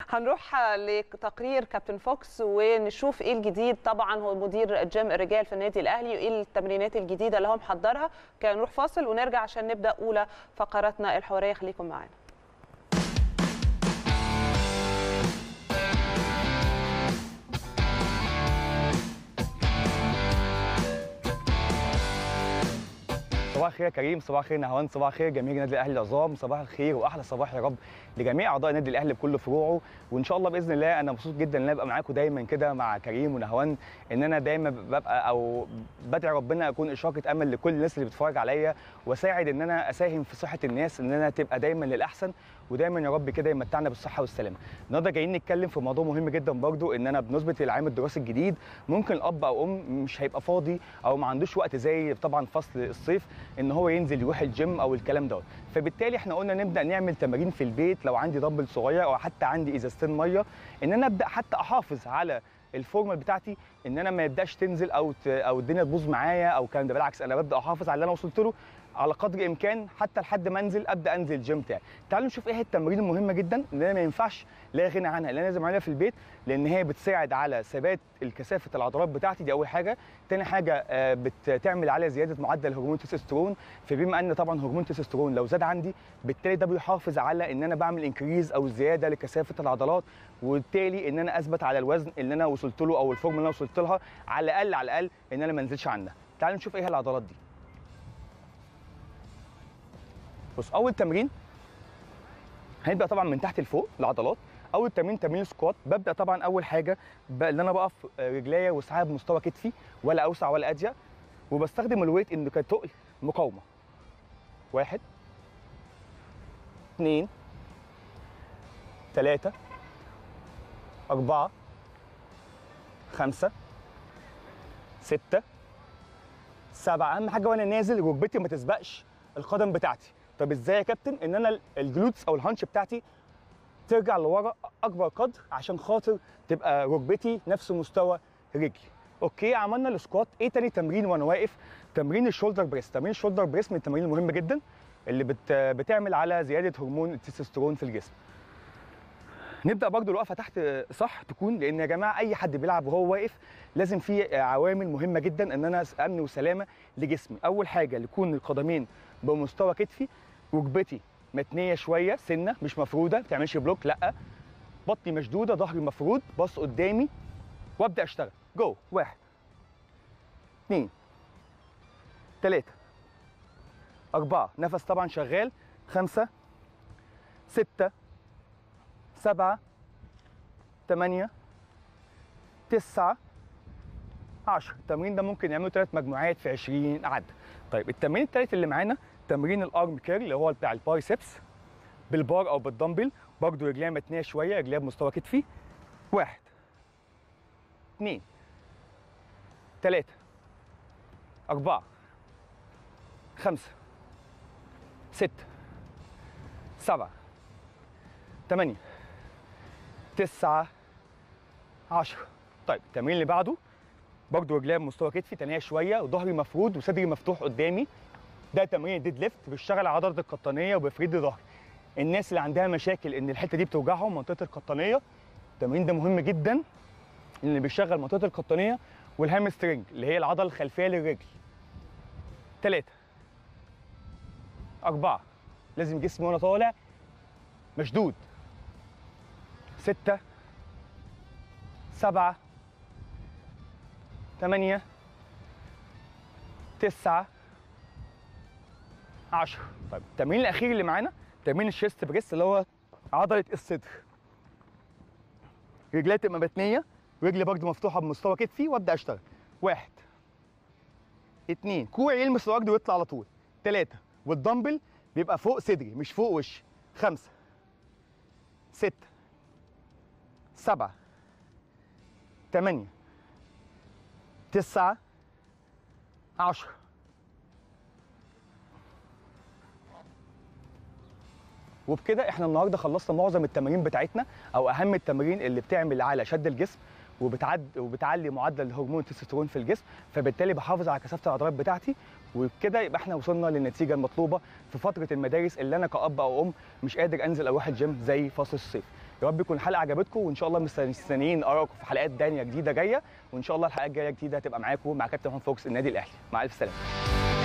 هنروح لتقرير كابتن فوكس ونشوف ايه الجديد طبعا هو مدير جيم الرجال في النادي الاهلي وايه التمرينات الجديده اللي هو محضرها كان نروح فاصل ونرجع عشان نبدا اولى فقراتنا الحواريه خليكم معانا صباح الخير يا كريم صباح الخير نهوان صباح الخير جميع النادي الاهلي العظام صباح الخير واحلى صباح يا رب لجميع اعضاء النادي الاهلي بكل فروعه وان شاء الله باذن الله انا مبسوط جدا ان انا ابقى معاكم دايما كده مع كريم ونهوان ان انا دايما ببقى او بدعي ربنا اكون اشراقه امل لكل الناس اللي بتتفرج عليا واساعد ان انا اساهم في صحه الناس ان انا تبقى دايما للاحسن ودايما يا رب كده يمتعنا بالصحه والسلامه النهارده جايين نتكلم في موضوع مهم جدا برضو ان انا بنسبه العام الدراسي الجديد ممكن الاب او ام مش هيبقى فاضي او ما عندوش وقت زي طبعا فصل الصيف ان هو ينزل يروح الجيم او الكلام دوت فبالتالي احنا قلنا نبدا نعمل تمارين في البيت لو عندي دمبل صغير او حتى عندي ازازتين ميه ان انا ابدا حتى احافظ على الفورمه بتاعتي ان انا ما يبداش تنزل او ت... او الدنيا تبوظ معايا او الكلام ده بالعكس انا ببدا احافظ على اللي انا وصلت له على قدر الامكان حتى لحد ما انزل ابدا انزل الجيم بتاعي تعالوا نشوف ايه التمارين المهمه جدا اللي انا ما ينفعش لا غنى عنها اللي انا لازم اعملها في البيت لان هي بتساعد على ثبات الكثافه العضلات بتاعتي دي اول حاجه تاني حاجه آه، بتعمل على زياده معدل هرمون التستوستيرون فبما ان طبعا هرمون التستوستيرون لو زاد عندي بالتالي ده بيحافظ على ان انا بعمل انكريز او زياده لكثافه العضلات وبالتالي ان انا اثبت على الوزن اللي انا وصلت له او الفورم اللي انا وصلت لها على الاقل على الاقل ان انا ما انزلش عنها تعالوا نشوف ايه هي العضلات دي بص اول تمرين هنبدا طبعا من تحت لفوق العضلات اول تمرين تمرين سكوات ببدا طبعا اول حاجه ب... ان انا بقف رجليا وسعها بمستوى كتفي ولا اوسع ولا اضيق وبستخدم الويت انه كتقل مقاومه واحد اثنين ثلاثة أربعة خمسة ستة سبعة أهم حاجة وأنا نازل ركبتي ما تسبقش القدم بتاعتي طب ازاي يا كابتن ان انا الجلوتس او الهانش بتاعتي ترجع لورا اكبر قدر عشان خاطر تبقى ركبتي نفس مستوى رجلي اوكي عملنا السكوات ايه تاني تمرين وانا واقف تمرين الشولدر بريس تمرين الشولدر بريس من التمارين المهمه جدا اللي بت بتعمل على زياده هرمون التستوستيرون في الجسم نبدا برضو الوقفه تحت صح تكون لان يا جماعه اي حد بيلعب وهو واقف لازم في عوامل مهمه جدا ان انا امن وسلامه لجسمي اول حاجه يكون القدمين بمستوى كتفي ركبتي متنيه شويه سنه مش مفروده ما بتعملش بلوك لا بطني مشدوده ظهري مفرود باص قدامي وابدا اشتغل جو واحد اثنين ثلاثة أربعة نفس طبعا شغال خمسة ستة سبعة ثمانية تسعة عشرة التمرين ده ممكن يعملوا ثلاث مجموعات في 20 عدة طيب التمرين الثالث اللي معانا تمرين الارم كيرل اللي هو بتاع البايسبس بالبار او بالدمبل برضه رجليها متنيه شويه رجليها بمستوى كتفي واحد اثنين ثلاثة أربعة خمسة ستة سبعة ثمانية تسعة عشرة طيب التمرين اللي بعده برضه رجليها بمستوى كتفي تانية شوية وظهري مفرود وصدري مفتوح قدامي ده تمرين الديد ليفت بيشتغل عضله القطنيه وبيفرد ظهري الناس اللي عندها مشاكل ان الحته دي بتوجعهم منطقه القطنيه التمرين ده مهم جدا اللي بيشغل منطقه القطنيه والهامسترنج اللي هي العضله الخلفيه للرجل ثلاثة أربعة لازم جسمي وأنا طالع مشدود ستة سبعة ثمانية تسعة 10 طيب التمرين الاخير اللي معانا تمرين الشيست بريس اللي هو عضله الصدر رجلي تبقى متنيه رجلي برضه مفتوحه بمستوى كتفي وابدا اشتغل واحد اتنين كوعي يلمس الارض ويطلع على طول تلاته والدمبل بيبقى فوق صدري مش فوق وشي خمسه سته سبعه تمانيه تسعه عشره وبكده احنا النهارده خلصنا معظم التمارين بتاعتنا او اهم التمارين اللي بتعمل على شد الجسم وبتعد وبتعلي معدل هرمون التستوستيرون في الجسم فبالتالي بحافظ على كثافه العضلات بتاعتي وبكده يبقى احنا وصلنا للنتيجه المطلوبه في فتره المدارس اللي انا كاب او ام مش قادر انزل اروح الجيم زي فصل الصيف يا رب يكون الحلقه عجبتكم وان شاء الله مستنيين ارائكم في حلقات تانية جديده جايه وان شاء الله الحلقات الجايه جديده هتبقى معاكم مع كابتن هون فوكس النادي الاهلي مع الف سلامه